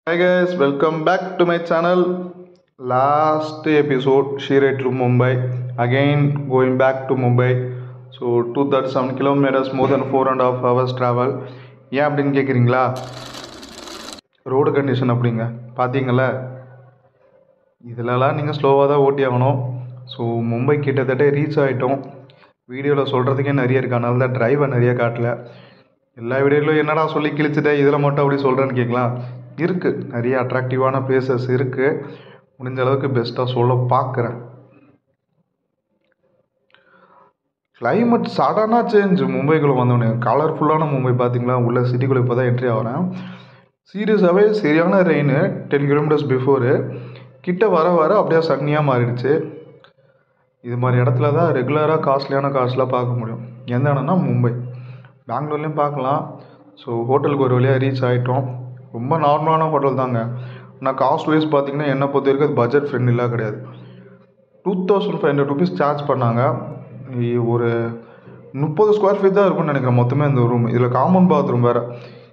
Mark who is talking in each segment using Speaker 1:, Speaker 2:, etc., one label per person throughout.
Speaker 1: Hi guys, welcome back to my channel. Last episode, Shire to Mumbai. Again, going back to Mumbai. So, 237 kilometers, more than four and a half hours travel. ஏன் அப்படின்னு கேட்குறீங்களா road condition அப்படிங்க பார்த்தீங்களா இதிலலாம் நீங்கள் ஸ்லோவாக தான் ஓட்டி ஆகணும் ஸோ மும்பை கிட்டத்தட்ட ரீச் ஆகிட்டோம் வீடியோவில் சொல்கிறதுக்கே நிறைய இருக்கு அதனால தான் டிரைவை நிறைய காட்டல எல்லா வீடியோலையும் என்னடா சொல்லி கிழிச்சிட்ட இதில் மட்டும் அப்படி சொல்கிறேன்னு கேட்கலாம் இருக்குது நிறைய அட்ராக்டிவான பிளேசஸ் இருக்குது முடிஞ்ச அளவுக்கு பெஸ்ட்டாக சொல்ல பார்க்குறேன் climate சடனாக சேஞ்ச் மும்பைக்குள்ளே வந்தோடனே கலர்ஃபுல்லான மும்பை பார்த்தீங்களா உள்ள சிட்டிக்குள்ளே இப்போ தான் என்ட்ரி ஆகிறேன் சீரியஸாகவே சரியான ரெயின் டென் கிலோமீட்டர்ஸ் பிஃபோரு கிட்ட வர வர அப்படியே சன்னியாக மாறிடுச்சு இது மாதிரி இடத்துல தான் ரெகுலராக காஸ்ட்லியான கார்ஸ்லாம் பார்க்க முடியும் எந்த இடம்னா மும்பை பெங்களூர்லேயும் பார்க்கலாம் ஸோ ஹோட்டலுக்கு ஒரு வழியாக ரீச் ஆகிட்டோம் ரொம்ப நார்மலான ஹோட்டல் தாங்க ஆனால் காஸ்ட் வைஸ் பார்த்தீங்கன்னா என்னை பொறுத்த வரைக்கும் அது பட்ஜெட் ஃப்ரெண்ட்லிலாம் கிடையாது two thousand five hundred rupees charge பண்ணாங்க இ- ஒரு முப்பது ஸ்கொயர் ஃபீட் தான் இருக்கும்னு நினைக்கிறேன் மொத்தமே இந்த ரூம் இதில் காமன் பாத்ரூம் வேறு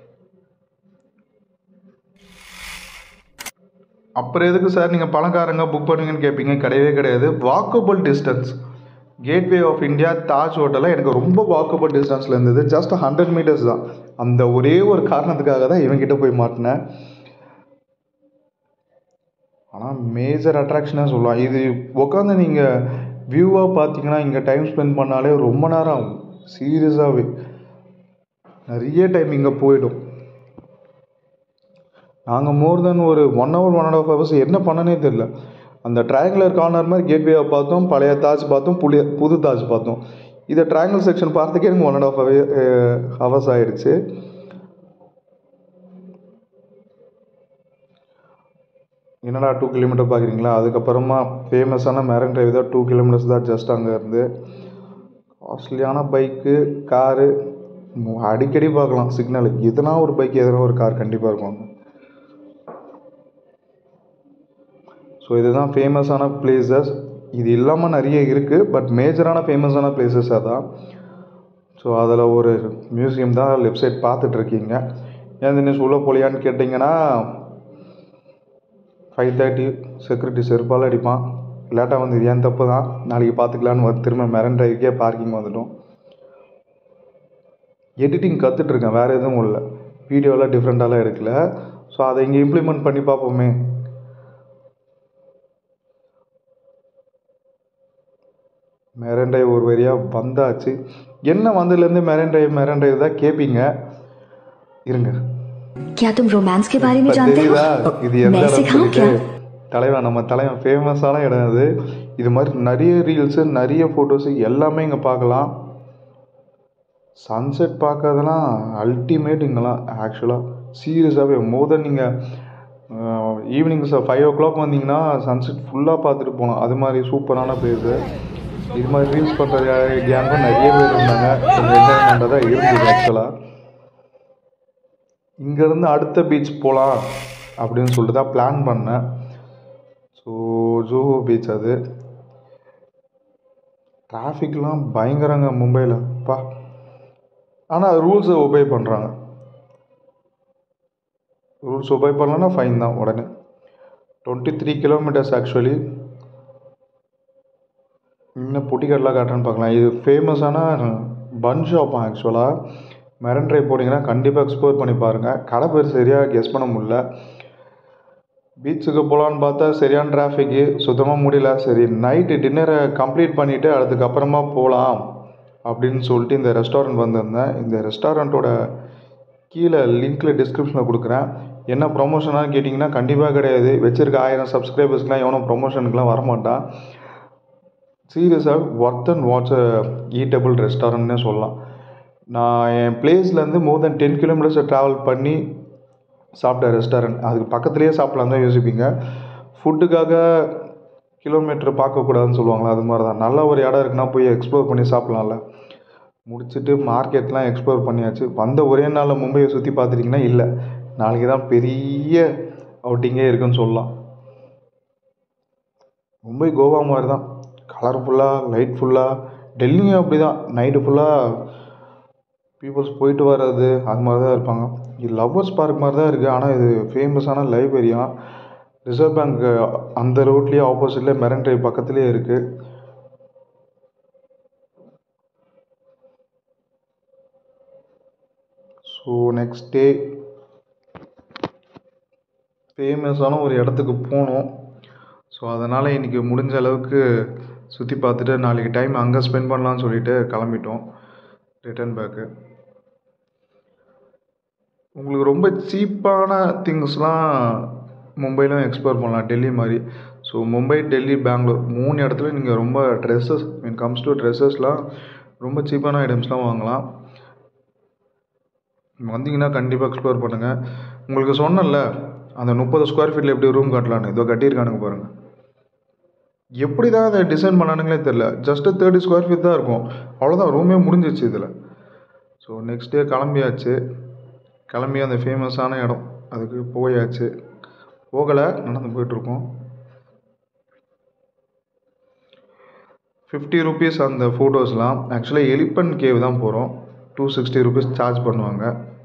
Speaker 1: அப்புறம் எதுக்கு சார் நீங்கள் பணக்காரங்க புக் பண்ணுவீங்கன்னு கேட்பீங்க கிடையவே கிடையாது walkable distance Gateway of India Taj ஹோட்டலில் எனக்கு ரொம்ப வாக்கபிள் டிஸ்டன்ஸில் இருந்தது ஜஸ்ட் ஹண்ட்ரட் மீட்டர்ஸ் தான் அந்த ஒரே ஒரு காரணத்துக்காக தான் இவங்கிட்ட போய் மாட்டினேன் ஆனால் மேஜர் அட்ராக்ஷனாக சொல்லலாம் இது உட்காந்து நீங்கள் வியூவாக பார்த்தீங்கன்னா இங்கே டைம் ஸ்பெண்ட் பண்ணாலே ரொம்ப நேரம் ஆகும் சீரியஸாகவே நிறைய டைம் இங்கே போயிடும் நாங்கள் மோர் தென் ஒரு one hour one and half hours என்ன பண்ணனே தெரில அந்த ட்ரையாங்குலர் கார்னர் மாதிரி கேட்வேவை பார்த்தோம் பழைய தாஜ் பார்த்தோம் புளிய புது தாஜ் பார்த்தோம் இதை ட்ரையாங்கிள் செக்ஷன் பார்த்ததுக்கே எனக்கு ஒன் அண்ட் ஆஃப் ஹவர்ஸ் ஆயிடுச்சு என்னடா டூ கிலோமீட்டர் பார்க்குறீங்களா அதுக்கப்புறமா ஃபேமஸான மேரன் டிரைவ் தான் டூ கிலோமீட்டர்ஸ் தான் ஜஸ்ட் அங்கே இருந்து காஸ்ட்லியான பைக்கு காரு அடிக்கடி பார்க்கலாம் சிக்னல் எதனா ஒரு பைக் எதனா ஒரு கார் கண்டிப்பாக இருக்கும் ஸோ இதுதான் ஃபேமஸான பிளேசஸ் இது இல்லாமல் நிறைய இருக்குது பட் மேஜரான ஃபேமஸான பிளேசஸ் அதான் ஸோ அதில் ஒரு மியூசியம் தான் லெஃப்ட் சைட் பார்த்துட்டு இருக்கீங்க ஏன் தினேஷ் உள்ளே போலியான்னு கேட்டிங்கன்னா ஃபைவ் தேர்ட்டி செக்யூரிட்டி செருப்பால் அடிப்பான் லேட்டாக வந்து இது ஏன் தப்பு தான் நாளைக்கு பார்த்துக்கலான்னு வந்து திரும்ப மெரன் டிரைவுக்கே பார்க்கிங் வந்துட்டோம் எடிட்டிங் கற்றுட்ருக்கேன் வேறு எதுவும் இல்லை வீடியோலாம் டிஃப்ரெண்ட்டாலாம் எடுக்கல ஸோ அதை இங்கே இம்ப்ளிமெண்ட் பண்ணி பார்ப்போமே மெரன் டிரைவ் ஒரு வழியாக வந்தாச்சு என்ன வந்ததுலேருந்து மெரன் டிரைவ் மெரன் டிரைவ் தான் கேட்பீங்க இருங்க
Speaker 2: क्या तुम रोमांस के बारे में
Speaker 1: இப்ப
Speaker 2: जानते हो
Speaker 1: தெரியுதா இது எந்த
Speaker 2: मैं
Speaker 1: இடம்
Speaker 2: सिखाऊं क्या
Speaker 1: சொல்லிட்டு தலைவன் நம்ம தலைவன் ஃபேமஸான இடம் அது இது மாதிரி நிறைய ரீல்ஸு நிறைய ஃபோட்டோஸு எல்லாமே இங்கே பார்க்கலாம் சன்செட் பார்க்கறதெல்லாம் அல்டிமேட் இங்கெல்லாம் ஆக்சுவலாக சீரியஸாகவே மோர் தென் நீங்கள் ஈவினிங் ஃபைவ் ஓ கிளாக் வந்தீங்கன்னா சன்செட் ஃபுல்லாக பார்த்துட்டு போகலாம் அது மாதிரி சூப்பரான பிளேஸு இது மாதிரி ரீல்ஸ் பண்ணுற கேங்கும் நிறைய பேர் இருந்தாங்க என்ஜாய்மெண்ட்டாக தான் இருந்தது ஆக்சுவலாக இங்கேருந்து அடுத்த பீச் போகலாம் அப்படின்னு சொல்லிட்டு தான் பிளான் பண்ணேன் ஸோ ஜூஹு பீச் அது டிராஃபிக்லாம் பயங்கரங்க மும்பையில் பா ஆனால் ரூல்ஸை ஒபே பண்ணுறாங்க ரூல்ஸ் ஒபே பண்ணலன்னா ஃபைன் தான் உடனே டுவெண்ட்டி த்ரீ கிலோமீட்டர்ஸ் ஆக்சுவலி இன்னும் பொட்டிக்கடலாம் காட்டுறேன்னு பார்க்கலாம் இது ஃபேமஸான பன் ஷாப்பாக ஆக்சுவலாக மெரன் ட்ரைவ் போனீங்கன்னா கண்டிப்பாக எக்ஸ்ப்ளோர் பண்ணி பாருங்கள் கடை பேர் சரியாக கெஸ் பண்ண முடியல பீச்சுக்கு போகலான்னு பார்த்தா சரியான டிராஃபிக்கு சுத்தமாக முடியல சரி நைட்டு டின்னரை கம்ப்ளீட் பண்ணிவிட்டு அதுக்கப்புறமா போகலாம் அப்படின்னு சொல்லிட்டு இந்த ரெஸ்டாரண்ட் வந்திருந்தேன் இந்த ரெஸ்டாரண்ட்டோட கீழே லிங்க்கில் டிஸ்கிரிப்ஷனில் கொடுக்குறேன் என்ன ப்ரொமோஷனாக கேட்டிங்கன்னா கண்டிப்பாக கிடையாது வச்சிருக்க ஆயிரம் சப்ஸ்கிரைபர்ஸ்க்குலாம் எவனும் ப்ரொமோஷனுக்குலாம் வரமாட்டான் சீரியஸாக ஒர்த் அண்ட் வாட்ச் ஈட்டபிள் ரெஸ்டாரண்ட்னே சொல்லலாம் நான் என் பிளேஸ்லேருந்து மோர் தென் டென் கிலோமீட்டர்ஸை ட்ராவல் பண்ணி சாப்பிட்ட ரெஸ்டாரண்ட் அதுக்கு பக்கத்துலேயே சாப்பிட்லாம் தான் யோசிப்பீங்க ஃபுட்டுக்காக கிலோமீட்டர் பார்க்கக்கூடாதுன்னு சொல்லுவாங்களா அது மாதிரி தான் நல்ல ஒரு இடம் இருக்குன்னா போய் எக்ஸ்ப்ளோர் பண்ணி சாப்பிட்லாம்ல முடிச்சுட்டு மார்க்கெட்லாம் எக்ஸ்ப்ளோர் பண்ணியாச்சு வந்த ஒரே நாளில் மும்பையை சுற்றி பார்த்துட்டிங்கன்னா இல்லை நாளைக்கு தான் பெரிய அவுட்டிங்கே இருக்குன்னு சொல்லலாம் மும்பை கோவா மாதிரி தான் கலர்ஃபுல்லாக லைட்ஃபுல்லாக டெல்லியும் அப்படி தான் நைட்டு ஃபுல்லாக பீப்புள்ஸ் போயிட்டு வர்றது அது மாதிரி தான் இருப்பாங்க இது லவ்வர்ஸ் பார்க் மாதிரி தான் இருக்குது ஆனால் இது ஃபேமஸான லைப்ரரியா ரிசர்வ் பேங்க் அந்த ரோட்லேயே ஆப்போசிட்லேயே மெரன் ட்ரைவ் பக்கத்துலேயே இருக்குது ஸோ நெக்ஸ்ட் டே ஃபேமஸான ஒரு இடத்துக்கு போனோம் ஸோ அதனால் இன்றைக்கி முடிஞ்ச அளவுக்கு சுற்றி பார்த்துட்டு நாளைக்கு டைம் அங்கே ஸ்பெண்ட் பண்ணலாம்னு சொல்லிட்டு கிளம்பிட்டோம் ரிட்டர்ன் பேக்கு உங்களுக்கு ரொம்ப சீப்பான திங்ஸ்லாம் மும்பையிலும் எக்ஸ்ப்ளோர் பண்ணலாம் டெல்லி மாதிரி ஸோ மும்பை டெல்லி பெங்களூர் மூணு இடத்துல நீங்கள் ரொம்ப ட்ரெஸ்ஸஸ் மீன் கம்ஸ் டு ட்ரெஸ்ஸஸ்லாம் ரொம்ப சீப்பான ஐட்டம்ஸ்லாம் வாங்கலாம் வந்தீங்கன்னா கண்டிப்பாக எக்ஸ்ப்ளோர் பண்ணுங்கள் உங்களுக்கு சொன்னேன்ல அந்த முப்பது ஸ்கொயர் ஃபீட்டில் எப்படி ரூம் கட்டலான்னு இதோ கட்டியிருக்கானுங்க பாருங்கள் எப்படி தான் அதை டிசைன் பண்ணானுங்களே தெரில ஜஸ்ட்டு தேர்ட்டி ஸ்கொயர் ஃபீட் தான் இருக்கும் அவ்வளோதான் ரூமே முடிஞ்சிச்சு இதில் ஸோ நெக்ஸ்ட் டே கிளம்பியாச்சு கிளம்பி அந்த ஃபேமஸான இடம் அதுக்கு போயாச்சு போகலை நடந்து போயிட்டுருக்கோம் ஃபிஃப்டி ருபீஸ் அந்த ஃபோட்டோஸ்லாம் ஆக்சுவலாக எலிபன் கேவ் தான் போகிறோம் டூ சிக்ஸ்டி ருபீஸ் சார்ஜ் பண்ணுவாங்க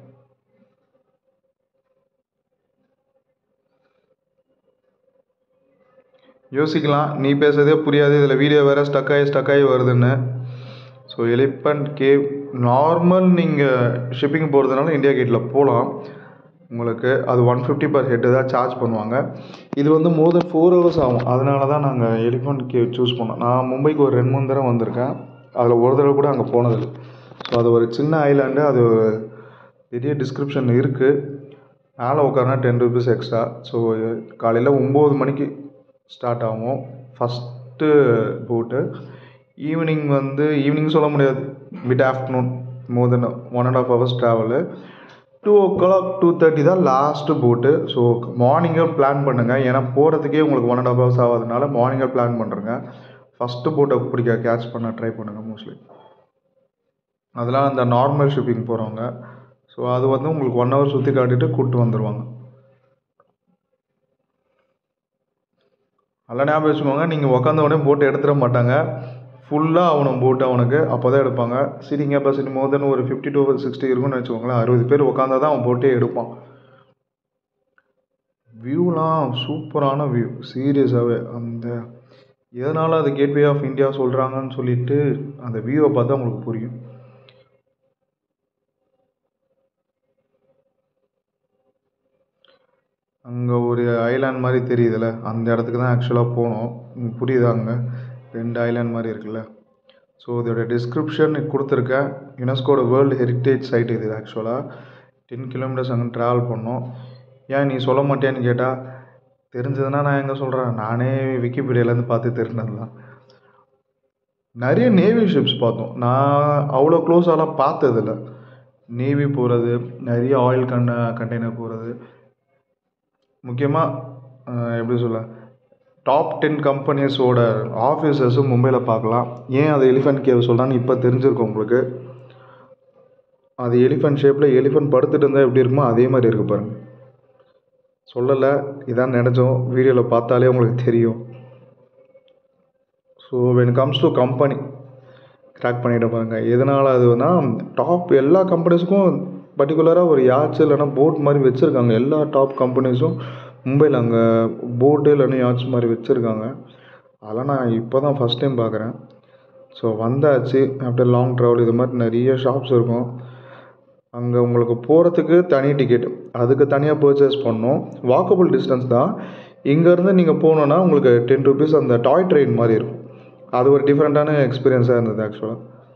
Speaker 1: யோசிக்கலாம் நீ பேசுறதே புரியாது இதில் வீடியோ வேறு ஸ்டக் ஆகி ஸ்டக் ஆகி வருதுன்னு ஸோ எலிபண்ட் கேவ் நார்மல் நீங்கள் ஷிப்பிங் போகிறதுனால இந்தியா கேட்டில் போகலாம் உங்களுக்கு அது ஒன் ஃபிஃப்டி பர் ஹெட்டு தான் சார்ஜ் பண்ணுவாங்க இது வந்து மோர் தென் ஃபோர் ஹவர்ஸ் ஆகும் அதனால தான் நாங்கள் எலிஃபண்ட் கேவ் சூஸ் பண்ணோம் நான் மும்பைக்கு ஒரு ரெண்டு மூணு தடவை வந்திருக்கேன் அதில் ஒரு தடவை கூட அங்கே போனதில்லை ஸோ அது ஒரு சின்ன ஐலாண்டு அது ஒரு பெரிய டிஸ்கிரிப்ஷன் இருக்குது மேலே உட்காரனா டென் ருபீஸ் எக்ஸ்ட்ரா ஸோ காலையில் ஒம்பது மணிக்கு ஸ்டார்ட் ஆகும் ஃபஸ்ட்டு போட்டு ஈவினிங் வந்து ஈவினிங் சொல்ல முடியாது mid afternoon more than one and half hours travel two o'clock two thirty தான் லாஸ்ட்டு போட்டு ஸோ மார்னிங்கே பிளான் பண்ணுங்கள் ஏன்னா போகிறதுக்கே உங்களுக்கு ஒன் அண்ட் ஆஃப் ஹவர்ஸ் ஆகாதனால மார்னிங்கே பிளான் பண்ணுறேங்க ஃபஸ்ட்டு போட்டை பிடிக்க கேட்ச் பண்ண ட்ரை பண்ணுங்கள் மோஸ்ட்லி அதெல்லாம் அந்த நார்மல் ஷிப்பிங் போகிறவங்க ஸோ அது வந்து உங்களுக்கு ஒன் ஹவர் சுற்றி காட்டிட்டு கூப்பிட்டு வந்துடுவாங்க நல்லா ஞாபகம் வச்சுக்கோங்க நீங்கள் உட்காந்த உடனே போட்டு எடுத்துட மாட்டாங்க ஃபுல்லாக அவனும் போட்டு அவனுக்கு அப்போ தான் எடுப்பாங்க சீட்டிங் கெப்பாசிட்டி மோர் தென் ஒரு ஃபிஃப்டி டு சிக்ஸ்டி இருக்கும்னு வச்சுக்கோங்களேன் அறுபது பேர் உட்காந்தா தான் அவன் போட்டே எடுப்பான் வியூலாம் சூப்பரான வியூ சீரியஸாகவே அந்த எதனால் அது கேட்வே ஆஃப் இந்தியா சொல்கிறாங்கன்னு சொல்லிட்டு அந்த வியூவை பார்த்தா உங்களுக்கு புரியும் அங்கே ஒரு ஐலாண்ட் மாதிரி தெரியுதுல்ல அந்த இடத்துக்கு தான் ஆக்சுவலாக போனோம் உங்களுக்கு புரியுதா அங்கே ரெண்டு ஐலாண்ட் மாதிரி இருக்குல்ல ஸோ இதோட டிஸ்கிரிப்ஷன் கொடுத்துருக்கேன் யுனெஸ்கோட வேர்ல்டு ஹெரிட்டேஜ் சைட் இது ஆக்சுவலாக டென் கிலோமீட்டர்ஸ் அங்கே ட்ராவல் பண்ணோம் ஏன் நீ சொல்ல மாட்டேன்னு கேட்டால் தெரிஞ்சதுன்னா நான் எங்கே சொல்கிறேன் நானே விக்கிபீடியாலேருந்து பார்த்து தெரிஞ்சது தான் நிறைய நேவி ஷிப்ஸ் பார்த்தோம் நான் அவ்வளோ க்ளோஸாலாம் பார்த்ததில்ல நேவி போகிறது நிறைய ஆயில் கண்ட கண்டெய்னர் போகிறது முக்கியமாக எப்படி சொல்ல டாப் டென் கம்பெனிஸோட ஆஃபீஸர்ஸும் மும்பையில் பார்க்கலாம் ஏன் அது எலிஃபென்ட் கேவ் சொல்கிறான்னு இப்போ தெரிஞ்சிருக்கும் உங்களுக்கு அது எலிஃபென்ட் ஷேப்பில் எலிஃபென்ட் படுத்துட்டு இருந்தால் எப்படி இருக்குமோ அதே மாதிரி இருக்குது பாருங்கள் சொல்லலை இதான் நினச்சோம் வீடியோவில் பார்த்தாலே உங்களுக்கு தெரியும் so when comes to company crack பண்ணிட்டு பாருங்க எதனால் அதுனா டாப் எல்லா கம்பெனிஸுக்கும் பர்டிகுலராக ஒரு யாட்ச் இல்லைன்னா போட் மாதிரி வச்சுருக்காங்க எல்லா டாப் கம்பெனிஸும் மும்பையில் அங்கே போட்டு இல்லைன்னா யாட்ச் மாதிரி வச்சுருக்காங்க அதெல்லாம் நான் இப்போ தான் ஃபஸ்ட் டைம் பார்க்குறேன் ஸோ வந்தாச்சு ஆஃப்டர் லாங் ட்ராவல் இது மாதிரி நிறைய ஷாப்ஸ் இருக்கும் அங்கே உங்களுக்கு போகிறதுக்கு தனி டிக்கெட் அதுக்கு தனியாக பர்ச்சேஸ் பண்ணணும் வாக்கபிள் டிஸ்டன்ஸ் தான் இங்கேருந்து நீங்கள் போகணுன்னா உங்களுக்கு டென் ருபீஸ் அந்த டாய் ட்ரெயின் மாதிரி இருக்கும் அது ஒரு டிஃப்ரெண்ட்டான எக்ஸ்பீரியன்ஸாக இருந்தது ஆக்சுவலாக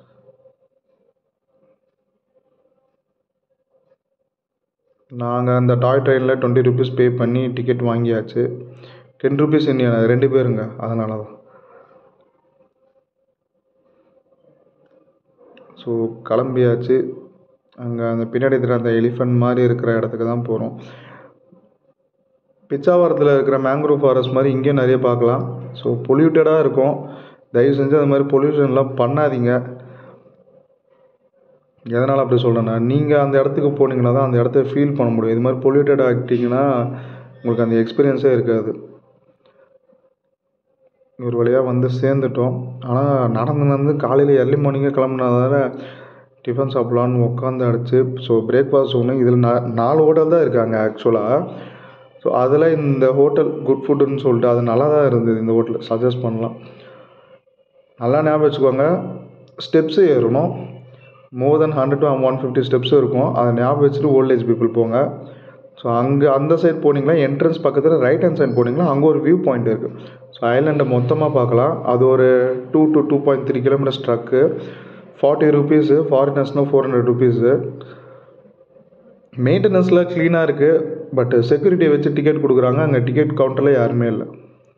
Speaker 1: நாங்கள் அந்த டாய் ட்ரெயினில் டுவெண்ட்டி ருபீஸ் பே பண்ணி டிக்கெட் வாங்கியாச்சு டென் ருபீஸ் இந்தியன் ரெண்டு பேருங்க அதனால தான் ஸோ கிளம்பியாச்சு அங்கே அந்த பின்னாடி இருக்கிற அந்த எலிஃபண்ட் மாதிரி இருக்கிற இடத்துக்கு தான் போகிறோம் பிச்சாவரத்தில் இருக்கிற மேங்க்ரோவ் ஃபாரஸ்ட் மாதிரி இங்கேயும் நிறைய பார்க்கலாம் ஸோ பொல்யூட்டடாக இருக்கும் தயவு செஞ்சு அது மாதிரி பொல்யூஷன்லாம் பண்ணாதீங்க எதனால் அப்படி சொல்கிறேன்னா நீங்கள் அந்த இடத்துக்கு போனீங்கன்னா தான் அந்த இடத்த ஃபீல் பண்ண முடியும் இது மாதிரி பொல்யூட்டட் ஆகிட்டிங்கன்னா உங்களுக்கு அந்த எக்ஸ்பீரியன்ஸே இருக்காது ஒரு வழியாக வந்து சேர்ந்துட்டோம் ஆனால் நடந்து நடந்து காலையில் எர்லி மார்னிங்கே கிளம்புனதால டிஃபன் சாப்பிட்லான்னு உட்காந்து அடிச்சு ஸோ பிரேக்ஃபாஸ்ட் ஒன்று இதில் நா நாலு ஹோட்டல் தான் இருக்காங்க ஆக்சுவலாக ஸோ அதில் இந்த ஹோட்டல் குட் ஃபுட்டுன்னு சொல்லிட்டு அது நல்லா தான் இருந்தது இந்த ஹோட்டல் சஜஸ்ட் பண்ணலாம் நல்லா ஞாபகம் வச்சுக்கோங்க ஸ்டெப்ஸு ஏறணும் more than hundred to one fifty steps இருக்கும் அதை ஞாபகம் வச்சுட்டு ஓல்டேஜ் பீப்புள் போங்க ஸோ அங்கே அந்த சைட் போனீங்கன்னா என்ட்ரன்ஸ் பக்கத்தில் ரைட் ஹேண்ட் சைட் போனீங்கன்னா அங்கே ஒரு வியூ பாயிண்ட் இருக்குது ஸோ ஐலாண்டை மொத்தமாக பார்க்கலாம் அது ஒரு two to two point three kilometres trek forty rupees ஃபாரினர்ஸ்னால் ஃபோர் ஹண்ட்ரட் ருபீஸு மெயின்டெனன்ஸில் க்ளீனாக இருக்குது பட் செக்யூரிட்டியை வச்சு டிக்கெட் கொடுக்குறாங்க அங்கே டிக்கெட் கவுண்டரில் யாருமே இல்லை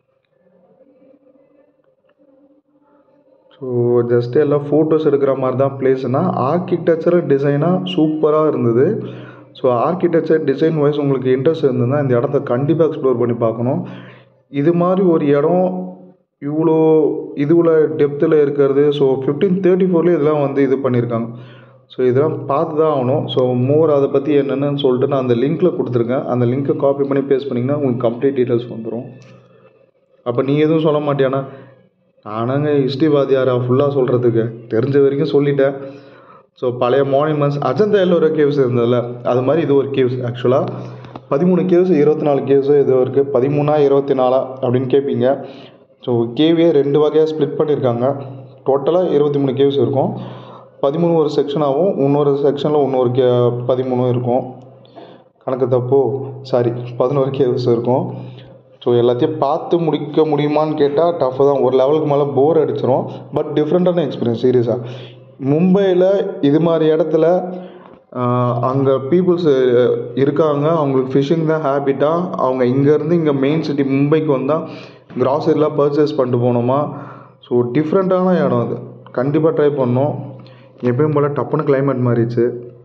Speaker 1: ஸோ ஜஸ்ட் எல்லாம் ஃபோட்டோஸ் எடுக்கிற மாதிரி தான் பிளேஸ்னால் ஆர்கிடெக்சரல் டிசைனாக சூப்பராக இருந்தது ஸோ ஆர்கிடெக்சர் டிசைன் வைஸ் உங்களுக்கு இன்ட்ரெஸ்ட் இருந்ததுன்னா இந்த இடத்த கண்டிப்பாக எக்ஸ்ப்ளோர் பண்ணி பார்க்கணும் இது மாதிரி ஒரு இடம் இவ்வளோ இதுவில் டெப்த்தில் இருக்கிறது ஸோ ஃபிஃப்டீன் தேர்ட்டி ஃபோர்லேயே இதெல்லாம் வந்து இது பண்ணியிருக்காங்க ஸோ இதெல்லாம் பார்த்து தான் ஆகணும் ஸோ மோர் அதை பற்றி என்னென்னு சொல்லிட்டு நான் அந்த லிங்க்கில் கொடுத்துருக்கேன் அந்த லிங்க்கை காப்பி பண்ணி பேஸ்ட் பண்ணிங்கன்னா உங்களுக்கு கம்ப்ளீட் டீட்டெயில்ஸ் வந்துடும் அப்போ நீ எதுவும் சொல்ல மாட்டியானா நானாங்க ஹிஸ்ட்ரிவாதியாரா ஃபுல்லாக சொல்கிறதுக்கு தெரிஞ்ச வரைக்கும் சொல்லிட்டேன் ஸோ பழைய மானுமெண்ட்ஸ் அஜந்தா எல்லோர கேவ்ஸ் இருந்ததில்ல அது மாதிரி இது ஒரு கேவ்ஸ் ஆக்சுவலாக பதிமூணு கேவ்ஸ் இருபத்தி நாலு கேவ்ஸோ ஏதோ இருக்குது பதிமூணா இருபத்தி நாலா அப்படின்னு கேட்பீங்க ஸோ கேவியே ரெண்டு வகையாக ஸ்ப்ளிட் பண்ணியிருக்காங்க டோட்டலாக இருபத்தி மூணு கேவ்ஸ் இருக்கும் பதிமூணு ஒரு செக்ஷனாகவும் இன்னொரு செக்ஷனில் இன்னொரு கே பதிமூணும் இருக்கும் கணக்கு தப்போ சாரி பதினோரு கேவ்ஸ் இருக்கும் ஸோ எல்லாத்தையும் பார்த்து முடிக்க முடியுமான்னு கேட்டால் டஃப் தான் ஒரு லெவலுக்கு மேலே போர் அடிச்சிடும் பட் டிஃப்ரெண்ட்டான எக்ஸ்பீரியன்ஸ் சீரியஸாக மும்பையில் இது மாதிரி இடத்துல அங்கே பீப்புள்ஸ் இருக்காங்க அவங்களுக்கு ஃபிஷ்ஷிங் தான் ஹேபிட்டாக அவங்க இங்கேருந்து இங்கே மெயின் சிட்டி மும்பைக்கு வந்தால் கிராசரிலாம் பர்ச்சேஸ் பண்ணிட்டு போனோமா ஸோ டிஃப்ரெண்ட்டான இடம் அது கண்டிப்பாக ட்ரை பண்ணோம் எப்பயும் போல் டப்புன்னு கிளைமேட் மாறிடுச்சு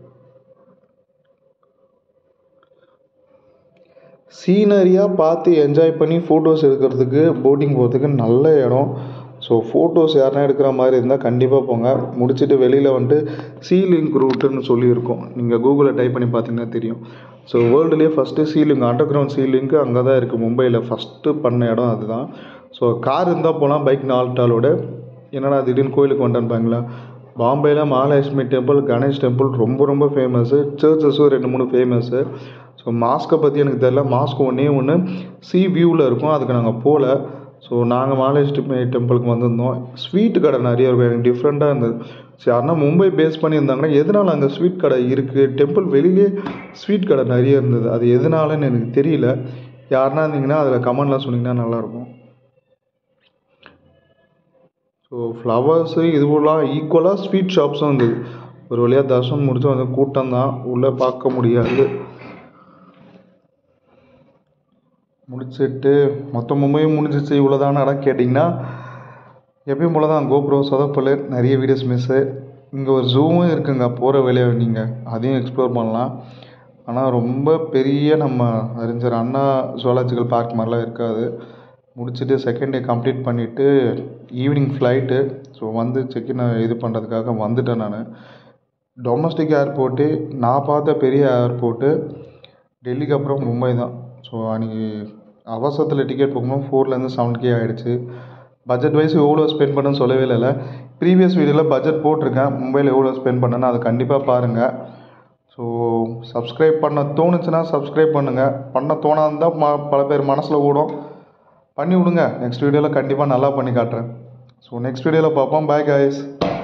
Speaker 1: சீனரியாக பார்த்து என்ஜாய் பண்ணி ஃபோட்டோஸ் எடுக்கிறதுக்கு போட்டிங் போகிறதுக்கு நல்ல இடம் ஸோ ஃபோட்டோஸ் யாருனா எடுக்கிற மாதிரி இருந்தால் கண்டிப்பாக போங்க முடிச்சுட்டு வெளியில் வந்துட்டு சீ லிங்க் ரூட்டுன்னு சொல்லியிருக்கோம் நீங்கள் கூகுளில் டைப் பண்ணி பார்த்தீங்கன்னா தெரியும் ஸோ வேர்ல்டுலேயே first sea link underground sea link அங்கே தான் இருக்குது மும்பையில் ஃபஸ்ட்டு பண்ண இடம் அதுதான் ஸோ கார் இருந்தால் போகலாம் பைக் நால்டாலோட என்னடா திடீர்னு கோயிலுக்கு வந்துட்டான்பாங்களா பாம்பேயில் மகாலட்சுமி டெம்பிள் கணேஷ் டெம்பிள் ரொம்ப ரொம்ப ஃபேமஸ்ஸு சர்ச்சஸும் ரெண்டு மூணு ஃபேமஸ்ஸு ஸோ மாஸ்க்கை பற்றி எனக்கு தெரில மாஸ்க் ஒன்றே ஒன்று சி வியூவில் இருக்கும் அதுக்கு நாங்கள் போகல ஸோ நாங்கள் மகாலட்சுமி டெம்பிளுக்கு வந்திருந்தோம் ஸ்வீட் கடை நிறைய இருக்கும் எனக்கு டிஃப்ரெண்ட்டாக இருந்தது சரி யாருன்னா மும்பை பேஸ் பண்ணியிருந்தாங்கன்னா எதனால் அங்கே ஸ்வீட் கடை இருக்குது டெம்பிள் வெளியிலே ஸ்வீட் கடை நிறைய இருந்தது அது எதனாலன்னு எனக்கு தெரியல யாருன்னா இருந்தீங்கன்னா அதில் கமெண்ட்லாம் சொன்னீங்கன்னா நல்லாயிருக்கும் ஸோ ஃப்ளவர்ஸு இதுவெல்லாம் ஈக்குவலாக ஸ்வீட் ஷாப்ஸும் இருந்தது ஒரு வழியாக தர்ஷனம் முடிச்சு வந்து கூட்டம் தான் உள்ளே பார்க்க முடியாது முடிச்சிட்டு மொத்த மும்பையும் முடிஞ்சிச்சு இவ்வளோதான இடம் கேட்டிங்கன்னா எப்பயும் போல தான் கோப்ரோ சொதப்பல் நிறைய வீடியோஸ் மிஸ்ஸு இங்கே ஒரு ஜூவும் இருக்குங்க போகிற வழியாக நீங்கள் அதையும் எக்ஸ்ப்ளோர் பண்ணலாம் ஆனால் ரொம்ப பெரிய நம்ம அறிஞர் அண்ணா ஜுவாலஜிக்கல் பார்க் மாதிரிலாம் இருக்காது முடிச்சுட்டு செகண்ட் டே கம்ப்ளீட் பண்ணிவிட்டு ஈவினிங் ஃப்ளைட்டு ஸோ வந்து செக்இன் இது பண்ணுறதுக்காக வந்துட்டேன் நான் டொமஸ்டிக் ஏர்போர்ட்டு நான் பார்த்த பெரிய ஏர்போர்ட்டு டெல்லிக்கு அப்புறம் மும்பை தான் ஸோ அன்றைக்கி அவசரத்தில் டிக்கெட் புக் ஃபோர்லேருந்து செவன் கே ஆகிடுச்சு பட்ஜெட் வைஸ் எவ்வளோ ஸ்பெண்ட் பண்ணேன்னு சொல்லவே இல்லை ப்ரீவியஸ் வீடியோவில் பட்ஜெட் போட்டிருக்கேன் மும்பையில் எவ்வளோ ஸ்பெண்ட் பண்ணேன்னு அதை கண்டிப்பாக பாருங்கள் ஸோ சப்ஸ்கிரைப் பண்ண தோணுச்சுன்னா சப்ஸ்கிரைப் பண்ணுங்கள் பண்ண தோணாதான் ம பல பேர் மனசில் ஓடும் பண்ணி விடுங்க நெக்ஸ்ட் வீடியோவில் கண்டிப்பாக நல்லா பண்ணி காட்டுறேன் ஸோ நெக்ஸ்ட் வீடியோவில் பார்ப்போம் பாய் காய்ஸ்